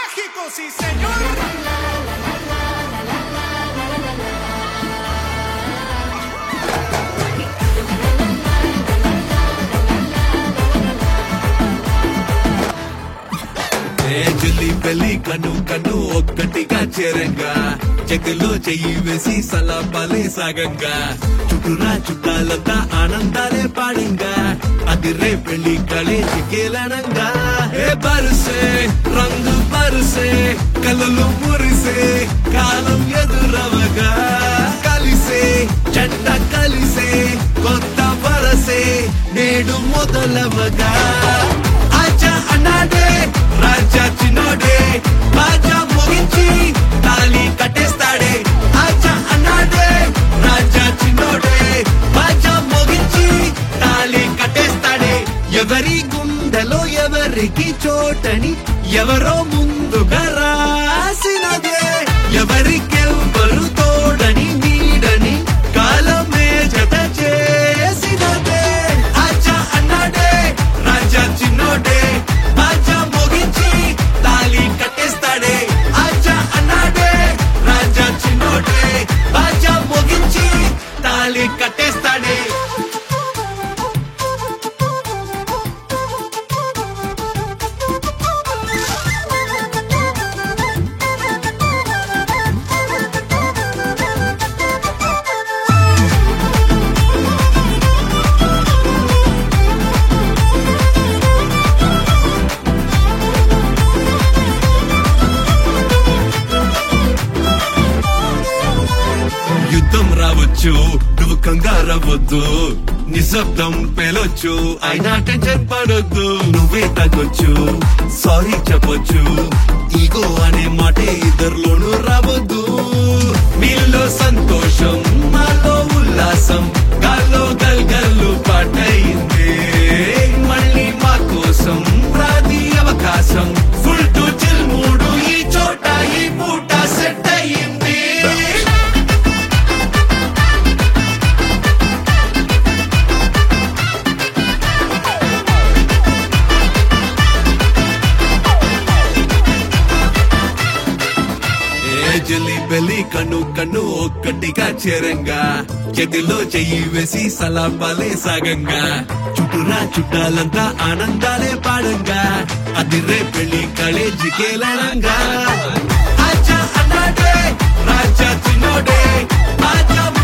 México, sí señor. ఏ జల్లి పెళ్లి కను కను ఒక్కటిగా చేరంగా చేతిలో చెయ్యి వేసి సలాపాలే సాగంగా చుట్టురా చుట్టాలంతా ఆనందాలే పాడంగా అది రే పెళ్లి కళే చికేలనంగా ఏ పరుసే రంగు పరుసే కలలు మురిసే కాలం ఎదురవగా కలిసే జంట కలిసే కొత్త వరసే నేడు మొదలవగా ఆచా అన్నాడే రాజా చిన్నోడే బాజా మోగించి తాళి కట్టేస్తాడే ఆచా అన్నాడే రాజా చిన్నోడే బాజా మోగించి తాళి కట్టేస్తాడే ఎవరి గుండెలో ఎవరికి చోటని ఎవరో ముందుగా రాసినదే ఎవరికెవ్వరు తోడని నీడని కాలమే జత చేసినదే ఆచా అన్నాడే రాజా చిన్నోడే బాజా మోగించి తాళి కట్టేస్తాడే ఆచా అన్నాడే రాజా చిన్నోడే బాజా మోగించి తాళి కట్టేస్తాడే యుద్ధం రావచ్చు నువ్వు కంగారవద్దు నిశ్శబ్దం పేలొచ్చు అయినా టెన్షన్ పడొద్దు నువ్వే తగ్గొచ్చు సారీ చెప్పొచ్చు ఈగో అనే మాటే ఇద్దరిలోనూ రావద్దు మీలో సంతోషం మాలో ఉల్లాసం గాల్లో గల్గల్లు పాటయింది మళ్ళీ మా కోసం రాది అవకాశం ఫుల్ టు చిల్ మూడు ఈ చోట ఈ పూట సెట్ అయ్యింది ఏ జల్లి బెల్లి కన్ను కన్ను ఒక్కటిగా చేరంగా చేతిలో చెయ్యి వేసి సలాపాలే సాగంగా చుట్టురా చుట్టాలంతా ఆనందాలే పాడంగా అది రే పెళ్లి కళే జికేలనంగా ఆచా అన్నాడే రాజా చిన్నోడే ఆచా